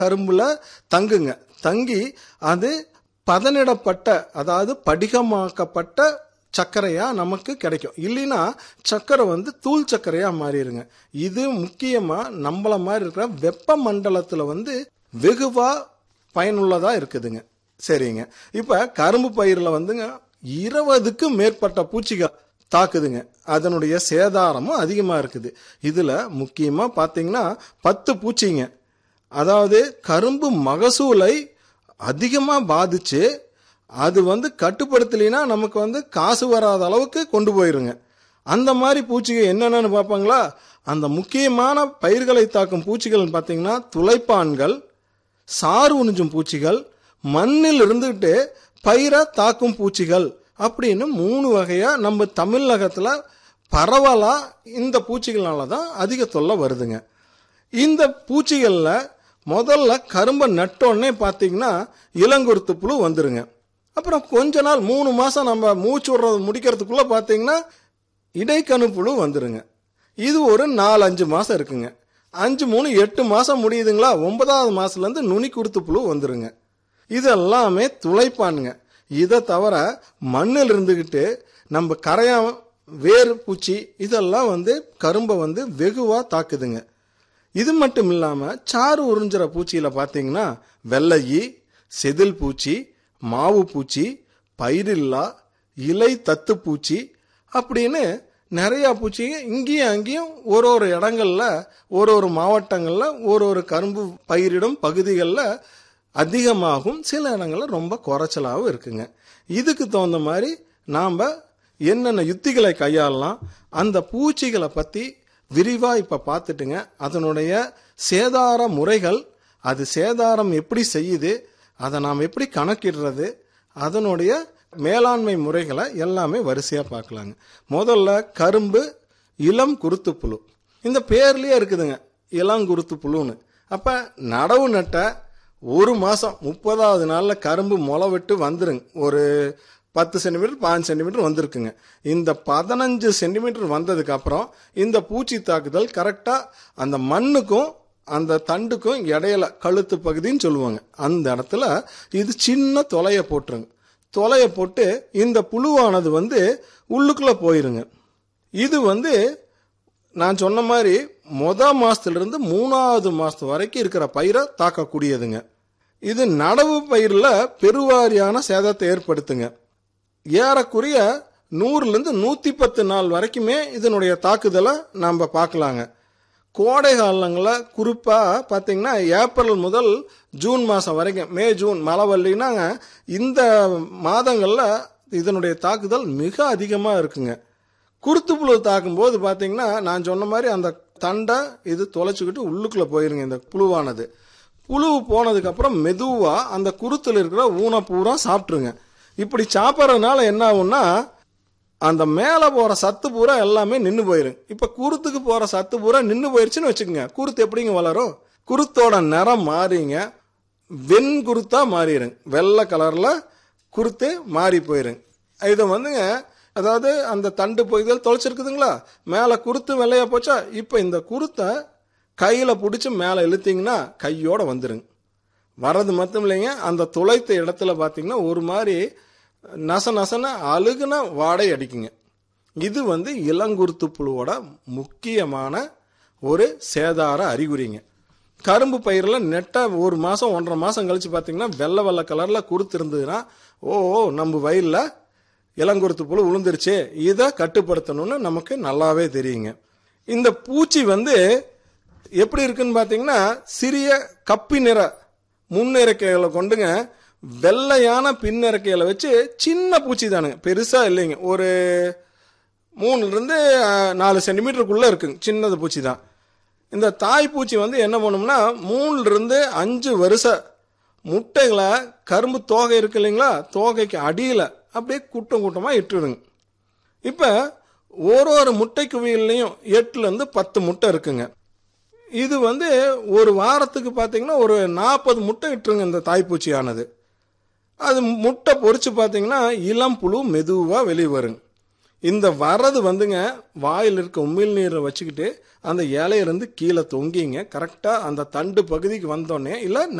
கரும்புல தங்குங்க தங்கி அது பதனிடப்பட்ட அதாவது படிகமாக்கப்பட்ட சர்க்கரையா நமக்கு கிடைக்கும் இல்லைன்னா சர்க்கரை வந்து தூள் சர்க்கரையா மாறிடுங்க இது முக்கியமா நம்மள மாதிரி இருக்கிற வெப்ப மண்டலத்துல வந்து வெகுவா பயனுள்ளதா இருக்குதுங்க சரிங்க இப்ப கரும்பு பயிர்ல வந்துங்க இருபதுக்கும் மேற்பட்ட பூச்சிகள் தாக்குதுங்க அதனுடைய சேதாரமும் அதிகமா இருக்குது இதுல முக்கியமா பாத்தீங்கன்னா பத்து பூச்சிங்க அதாவது கரும்பு மகசூலை அதிகமா பாதிச்சு அது வந்து கட்டுப்படுத்தலைன்னா நமக்கு வந்து காசு வராத அளவுக்கு கொண்டு போயிருங்க அந்த மாதிரி பூச்சிகள் என்னென்னு பார்ப்பாங்களா அந்த முக்கியமான பயிர்களை தாக்கும் பூச்சிகள் பார்த்தீங்கன்னா துளைப்பான்கள் சாறு உறிஞ்சும் பூச்சிகள் மண்ணில் இருந்துகிட்டு பயிரை தாக்கும் பூச்சிகள் அப்படின்னு மூணு வகையா நம்ம தமிழகத்துல பரவலா இந்த பூச்சிகளால தான் அதிக தொல்லை வருதுங்க இந்த பூச்சிகள்ல முதல்ல கரும்பை நட்டோடனே பார்த்தீங்கன்னா இளங்குருத்து புழு வந்துருங்க அப்புறம் கொஞ்ச நாள் மூணு மாசம் நம்ம மூச்சு விடுறது முடிக்கிறதுக்குள்ள பார்த்தீங்கன்னா இடைக்கணு புழு வந்துருங்க இது ஒரு நாலு அஞ்சு மாசம் இருக்குங்க அஞ்சு மூணு எட்டு மாசம் முடியுதுங்களா ஒன்பதாவது மாசத்துல இருந்து நுனி குருத்து புழு வந்துருங்க இது எல்லாமே துளைப்பானுங்க இதை தவிர மண்ணில் இருந்துக்கிட்டு நம்ம கரையா வேர் பூச்சி இதெல்லாம் வந்து கரும்பை வந்து வெகுவா தாக்குதுங்க இது மட்டும் இல்லாம சாறு உறிஞ்சுற பூச்சியில பாத்தீங்கன்னா வெள்ளையி செதில் பூச்சி மாவு பூச்சி பயிரில்லா இலை தத்து பூச்சி அப்படின்னு நிறைய பூச்சி இங்கேயும் அங்கேயும் ஒரு ஒரு இடங்கள்ல ஒரு ஒரு மாவட்டங்கள்ல ஒரு ஒரு கரும்பு பயிரிடும் பகுதிகளில் அதிகமாகும் சில இடங்கள்ல ரொம்ப குறைச்சலாகவும் இருக்குங்க இதுக்கு தகுந்த மாதிரி நாம் என்னென்ன யுத்திகளை கையாளலாம் அந்த பூச்சிகளை பற்றி விரிவாக இப்போ பார்த்துட்டுங்க அதனுடைய சேதார முறைகள் அது சேதாரம் எப்படி செய்யுது அதை நாம் எப்படி கணக்கிடுறது அதனுடைய மேலாண்மை முறைகளை எல்லாமே வரிசையாக பார்க்கலாங்க முதல்ல கரும்பு இளம் குருத்து புழு இந்த பேர்லயே இருக்குதுங்க இளம் குருத்து புழுன்னு அப்போ நடவு நட்ட ஒரு மாதம் முப்பதாவது நாளில் கரும்பு முளை விட்டு வந்துருங்க ஒரு பத்து சென்டிமீட்டர் பாஞ்சு சென்டிமீட்டர் வந்திருக்குங்க இந்த பதினஞ்சு சென்டிமீட்டர் வந்ததுக்கு அப்புறம் இந்த பூச்சி தாக்குதல் கரெக்டாக அந்த மண்ணுக்கும் அந்த தண்டுக்கும் இடையில கழுத்து பகுதின்னு சொல்லுவாங்க அந்த இடத்துல இது சின்ன தொலையை போட்டுருங்க தொலையை போட்டு இந்த புழுவானது வந்து உள்ளுக்குள்ள போயிருங்க இது வந்து நான் சொன்ன மாதிரி மொத மாசத்துல இருந்து மூணாவது மாசத்து வரைக்கும் இருக்கிற பயிரை தாக்கக்கூடியதுங்க இது நடவு பயிரில் பெருவாரியான சேதத்தை ஏற்படுத்துங்க ஏறக்குறைய நூறுலேருந்து நூற்றி பத்து நாள் வரைக்குமே இதனுடைய தாக்குதலை நாம் பார்க்கலாங்க கோடை காலங்களில் குறிப்பாக பார்த்தீங்கன்னா ஏப்ரல் முதல் ஜூன் மாதம் வரைக்கும் மே ஜூன் மழை வரலினாங்க இந்த மாதங்களில் இதனுடைய தாக்குதல் மிக அதிகமாக இருக்குங்க குருத்து புழு தாக்கும்போது பார்த்தீங்கன்னா நான் சொன்ன மாதிரி அந்த தண்டை இது தொலைச்சிக்கிட்டு உள்ளுக்குள்ளே போயிருங்க இந்த புழுவானது புழு போனதுக்கப்புறம் மெதுவாக அந்த குருத்தில் இருக்கிற ஊனை பூரா சாப்பிட்ருங்க இப்படி சாப்பிட்றதுனால என்ன ஆகும்னா அந்த மேலே போகிற சத்து பூரா எல்லாமே நின்று போயிருங்க இப்போ குருத்துக்கு போகிற சத்து பூரா நின்று போயிருச்சுன்னு வச்சுக்கோங்க குருத்து எப்படிங்க வளரும் குருத்தோட நிறம் மாறிங்க வெண் குருத்தா மாறிடுங்க வெள்ளை கலரில் குருத்து மாறி போயிருங்க இதை வந்துங்க அதாவது அந்த தண்டு பகுதியில் தொலைச்சிருக்குதுங்களா மேலே குருத்து வெள்ளையா போச்சா இப்போ இந்த குருத்தை கையில் பிடிச்சி மேலே இழுத்தீங்கன்னா கையோட வந்துருங்க வர்றது மட்டும் இல்லைங்க அந்த துளைத்த இடத்துல பார்த்தீங்கன்னா ஒரு மாதிரி நச நசன அழுகுன வாடை அடிக்குங்க இது வந்து இளங்குருத்து புழுவோட முக்கியமான ஒரு சேதார அறிகுறிங்க கரும்பு பயிரில் நெட்டை ஒரு மாதம் ஒன்றரை மாதம் கழிச்சு பார்த்தீங்கன்னா வெள்ளை வெள்ளை கலரில் குருத்து இருந்ததுன்னா ஓ நம்ம வயலில் இளங்குருத்து புழு விழுந்துருச்சு இதை கட்டுப்படுத்தணும்னு நமக்கு நல்லாவே தெரியுங்க இந்த பூச்சி வந்து எப்படி இருக்குன்னு பார்த்தீங்கன்னா சிறிய கப்பி நிற முன்னிறக்கைகளை கொண்டுங்க வெள்ளையான பின்னிறக்கைகளை வச்சு சின்ன பூச்சி தானுங்க பெருசாக இல்லைங்க ஒரு மூணுலேருந்து நாலு சென்டிமீட்டருக்குள்ளே இருக்குங்க சின்னது பூச்சி தான் இந்த தாய் பூச்சி வந்து என்ன பண்ணும்னா மூணுலேருந்து அஞ்சு வருஷ முட்டைகளை கரும்பு தோகை இருக்கு இல்லைங்களா தோகைக்கு அடியில் அப்படியே கூட்டம் கூட்டமாக இட்டுருங்க இப்போ ஒரு ஒரு முட்டை குவியல்லையும் எட்டுலேருந்து பத்து முட்டை இருக்குங்க இது வந்து ஒரு வாரத்துக்கு பார்த்தீங்கன்னா ஒரு நாற்பது முட்டை இட்டுருங்க இந்த தாய்ப்பூச்சியானது அது முட்டை பொறிச்சு பார்த்தீங்கன்னா இளம் புழு மெதுவாக வெளியே வருங்க இந்த வரது வந்துங்க வாயில் இருக்க உமிழ் நீரை வச்சுக்கிட்டு அந்த இலையிலேருந்து கீழே தொங்கிங்க கரெக்டாக அந்த தண்டு பகுதிக்கு வந்தோடனே இல்லை